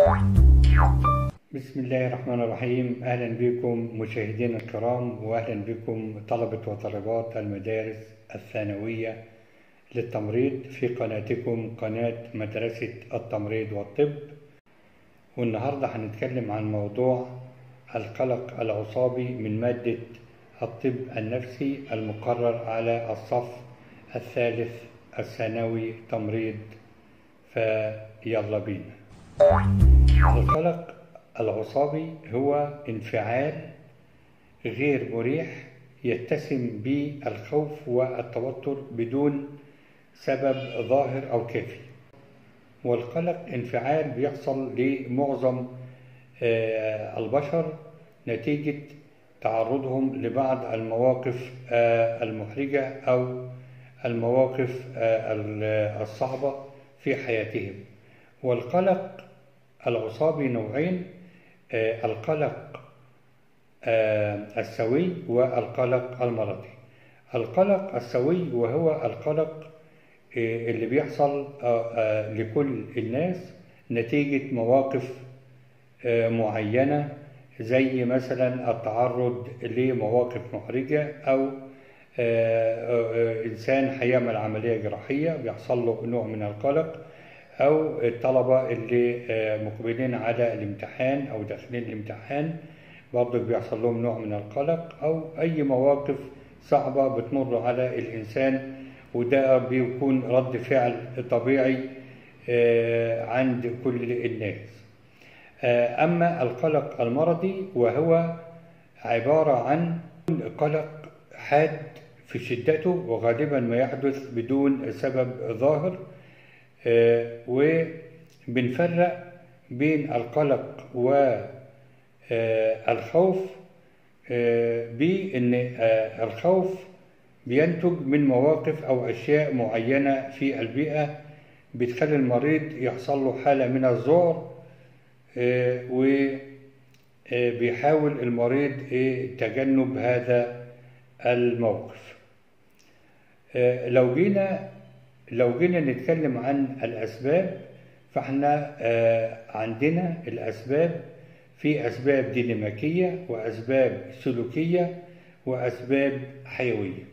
بسم الله الرحمن الرحيم أهلا بكم مشاهدينا الكرام وأهلا بكم طلبة وطالبات المدارس الثانوية للتمريض في قناتكم قناة مدرسة التمريض والطب والنهاردة هنتكلم عن موضوع القلق العصابي من مادة الطب النفسي المقرر على الصف الثالث الثانوي تمريض فيلا بينا القلق العصابي هو انفعال غير مريح يتسم بالخوف والتوتر بدون سبب ظاهر أو كافي والقلق انفعال بيحصل لمعظم البشر نتيجة تعرضهم لبعض المواقف المحرجة أو المواقف الصعبة في حياتهم والقلق العصابي نوعين القلق السوي والقلق المرضي القلق السوي وهو القلق اللي بيحصل لكل الناس نتيجة مواقف معينة زي مثلا التعرض لمواقف محرجة أو إنسان هيعمل عملية جراحية بيحصل له نوع من القلق أو الطلبة اللي مقبلين على الامتحان أو داخلين الامتحان برضه بيحصل لهم نوع من القلق أو أي مواقف صعبة بتمر على الإنسان وده بيكون رد فعل طبيعي عند كل الناس أما القلق المرضي وهو عبارة عن قلق حاد في شدته وغالبا ما يحدث بدون سبب ظاهر وبنفرق بين القلق والخوف بأن الخوف بينتج من مواقف أو أشياء معينة في البيئة بتخلي المريض يحصل له حالة من الذعر وبيحاول المريض تجنب هذا الموقف لو جينا لو جينا نتكلم عن الأسباب فاحنا عندنا الأسباب في أسباب ديناميكية وأسباب سلوكية وأسباب حيوية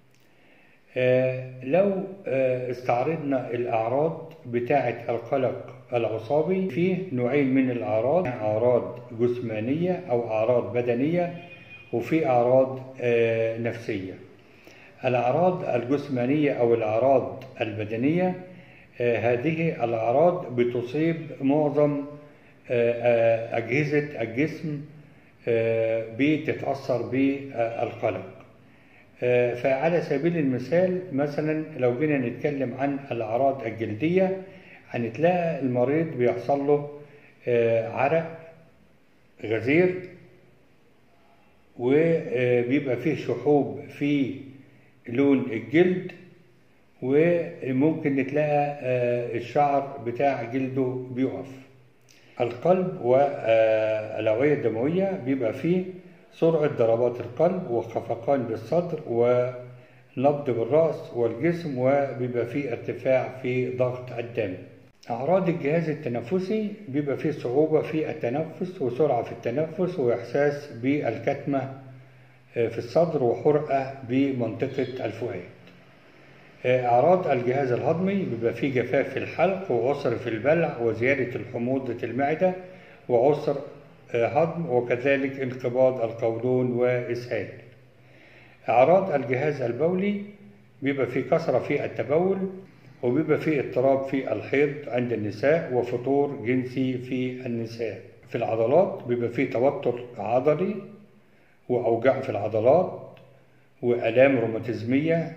لو استعرضنا الأعراض بتاعة القلق العصابي فيه نوعين من الأعراض أعراض جسمانية أو أعراض بدنية وفي أعراض نفسية الأعراض الجسمانية أو الأعراض البدنية هذه الأعراض بتصيب معظم أجهزة الجسم بتتأثر بالقلق فعلى سبيل المثال مثلا لو جينا نتكلم عن الأعراض الجلدية هنتلاقى المريض بيحصل له عرق غزير وبيبقى فيه شحوب في لون الجلد وممكن نتلاقى الشعر بتاع جلده بيقف القلب والأوعية الدموية بيبقى فيه سرعة ضربات القلب وخفقان بالصدر ونبض بالرأس والجسم وبيبقى فيه ارتفاع في ضغط الدم أعراض الجهاز التنفسي بيبقى فيه صعوبة في التنفس وسرعة في التنفس وإحساس بالكتمة في الصدر وحرقة بمنطقة الفؤاد أعراض الجهاز الهضمي بيبقى فيه جفاف في الحلق وعسر في البلع وزيادة الحموضة المعدة وعسر هضم وكذلك انقباض القولون وإسهال أعراض الجهاز البولي بيبقى فيه كثرة في التبول وبيبقى فيه اضطراب في الحيض عند النساء وفتور جنسي في النساء في العضلات بيبقى فيه توتر عضلي وأوجاع في العضلات وآلام روماتيزمية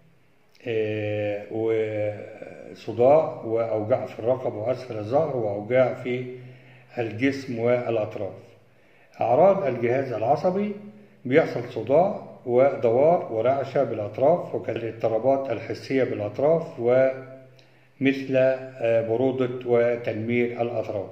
وصداع وأوجاع في الرقبة وأسفل الظهر وأوجاع في الجسم والأطراف أعراض الجهاز العصبي بيحصل صداع ودوار ورعشة بالأطراف وكذلك الاضطرابات الحسية بالأطراف ومثل برودة وتنمير الأطراف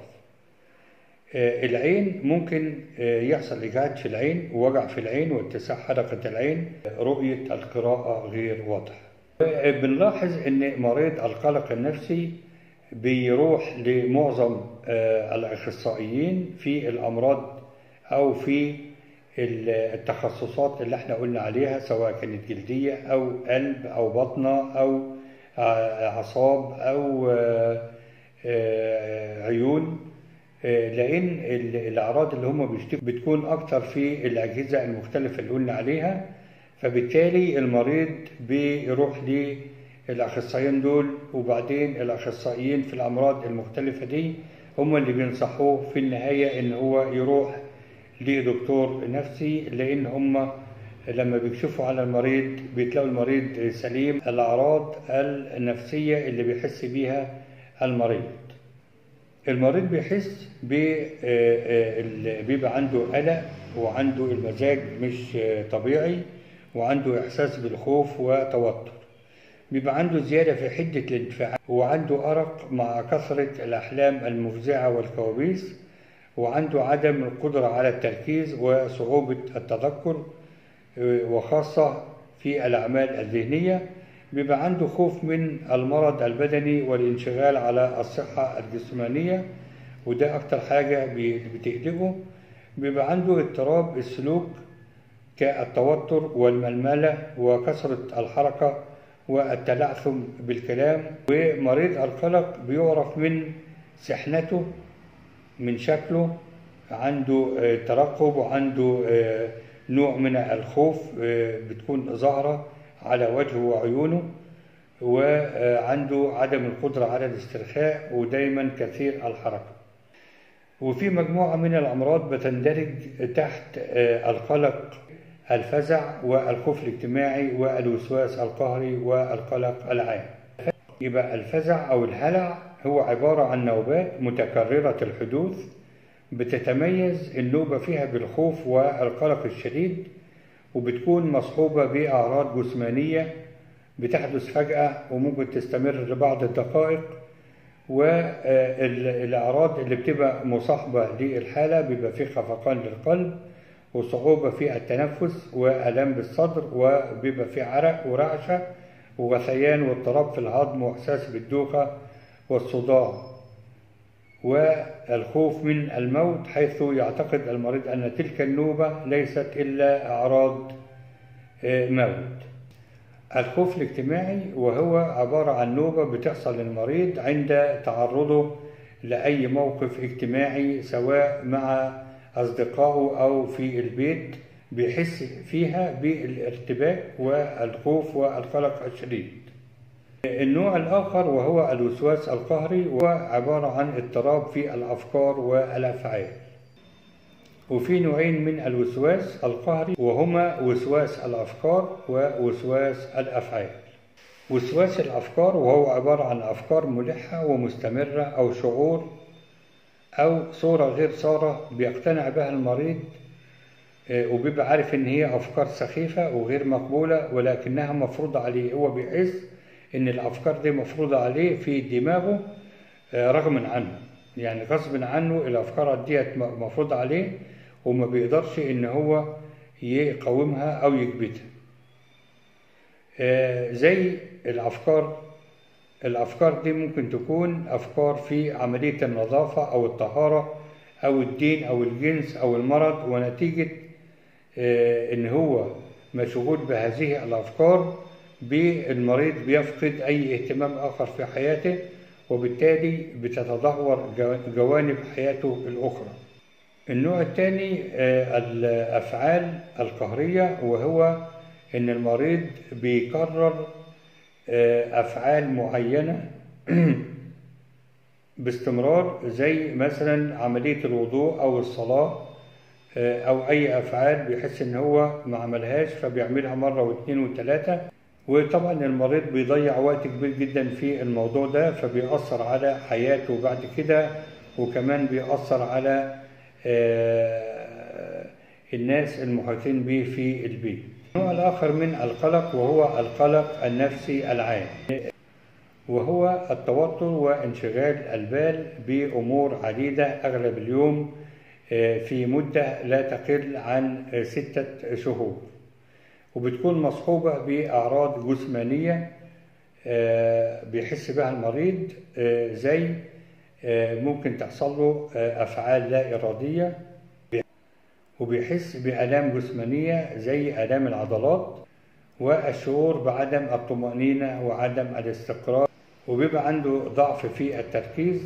العين ممكن يحصل إجهاد في العين ووجع في العين واتساع حلقة العين رؤية القراءة غير واضحة بنلاحظ أن مريض القلق النفسي بيروح لمعظم آه، الأخصائيين في الأمراض أو في ال- التخصصات اللي احنا قلنا عليها سواء كانت جلدية أو قلب أو بطنة أو آه، أعصاب أو آه، آه، عيون آه، لأن ال- الأعراض اللي هم بيشتكوا بتكون أكتر في الأجهزة المختلفة اللي قلنا عليها فبالتالي المريض بيروح للأخصائيين دول وبعدين الأخصائيين في الأمراض المختلفة دي هم اللي بينصحوه في النهاية إن هو يروح لدكتور نفسي لأن هم لما بيكشفوا على المريض بيتلاقوا المريض سليم الأعراض النفسية اللي بيحس بيها المريض المريض بيحس ب آه، آه، ال- بيبقى عنده قلق وعنده المزاج مش آه، طبيعي وعنده إحساس بالخوف وتوتر بيبقى عنده زيادة في حدة الانفعال وعنده أرق مع كثرة الأحلام المفزعة والكوابيس وعنده عدم القدرة على التركيز وصعوبة التذكر آه، وخاصة في الأعمال الذهنية بيبقى عنده خوف من المرض البدني والانشغال على الصحة الجسمانية وده أكتر حاجة بي- بتقلقه بيبقى عنده اضطراب السلوك كالتوتر والململة وكثرة الحركة والتلعثم بالكلام ومريض القلق بيعرف من سحنته من شكله عنده آه، ترقب وعنده آه، نوع من الخوف آه، بتكون ظاهرة على وجهه وعيونه وعنده عدم القدرة على الاسترخاء ودايما كثير الحركة وفي مجموعة من الأمراض بتندرج تحت آه، القلق الفزع والخوف الاجتماعي والوسواس القهري والقلق العام يبقى الفزع أو الهلع هو عبارة عن نوبات متكررة الحدوث بتتميز النوبة فيها بالخوف والقلق الشديد وبتكون مصحوبة بأعراض جسمانية بتحدث فجأة وممكن تستمر لبعض الدقائق والأعراض اللي بتبقى مصاحبة للحالة بيبقى فيه خفقان للقلب وصعوبة في التنفس وألم بالصدر وبيبقى فيه عرق ورعشة وغثيان واضطراب في الهضم وإحساس بالدوخة والصداع والخوف من الموت حيث يعتقد المريض أن تلك النوبة ليست إلا أعراض آه، موت الخوف الاجتماعي وهو عبارة عن نوبة بتحصل للمريض عند تعرضه لأي موقف اجتماعي سواء مع أصدقائه أو في البيت بيحس فيها بالارتباك والخوف والقلق الشديد النوع الآخر وهو الوسواس القهري وهو عبارة عن اضطراب في الأفكار والأفعال وفي نوعين من الوسواس القهري وهما وسواس الأفكار ووسواس الأفعال وسواس الأفكار وهو عبارة عن أفكار ملحة ومستمرة أو شعور أو صورة غير صارة بيقتنع بها المريض آه، وبيبقى عارف إن هي أفكار سخيفة وغير مقبولة ولكنها مفروضة عليه هو بيحس إن الأفكار دي مفروضة عليه في دماغه آه، رغما عنه يعني غصب عنه الأفكار ديت م- مفروضة عليه وما بيقدرش إن هو يقاومها أو يكبتها آه، زي الأفكار الأفكار دي ممكن تكون أفكار في عملية النظافة أو الطهارة أو الدين أو الجنس أو المرض ونتيجة آه، إن هو مشغول بهذه الأفكار بالمريض بيفقد أي اهتمام آخر في حياته وبالتالي بتتدهور جو- جوانب حياته الأخرى النوع الثاني آه، الأفعال القهرية وهو إن المريض بيكرر آه، أفعال معينة باستمرار زي مثلا عملية الوضوء أو الصلاة آه، أو أي أفعال بيحس إن هو ما عملهاش فبيعملها مرة واثنين وثلاثة وطبعا المريض بيضيع وقت كبير جدا في الموضوع ده فبيأثر على حياته بعد كده وكمان بيأثر على آه، الناس المحيطين به في البيت النوع الآخر من القلق وهو القلق النفسي العام وهو التوتر وانشغال البال بأمور عديدة أغلب اليوم آه، في مدة لا تقل عن آه، ستة شهور وبتكون مصحوبة بأعراض جسمانية آه، بيحس بها المريض آه، زي آه، ممكن تحصل له آه، أفعال لا إرادية وبيحس بآلام جسمانية زي آلام العضلات والشعور بعدم الطمأنينة وعدم الاستقرار وبيبقى عنده ضعف في التركيز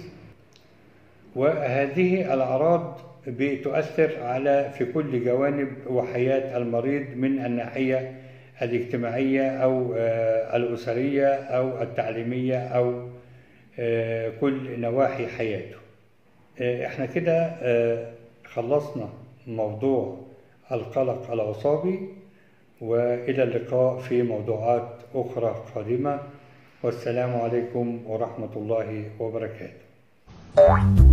وهذه الأعراض بتؤثر على في كل جوانب وحياة المريض من الناحية الاجتماعية أو آه، الأسرية أو التعليمية أو آه، كل نواحي حياته آه، احنا كده آه، خلصنا موضوع القلق العصابي والى اللقاء في موضوعات اخرى قادمه والسلام عليكم ورحمه الله وبركاته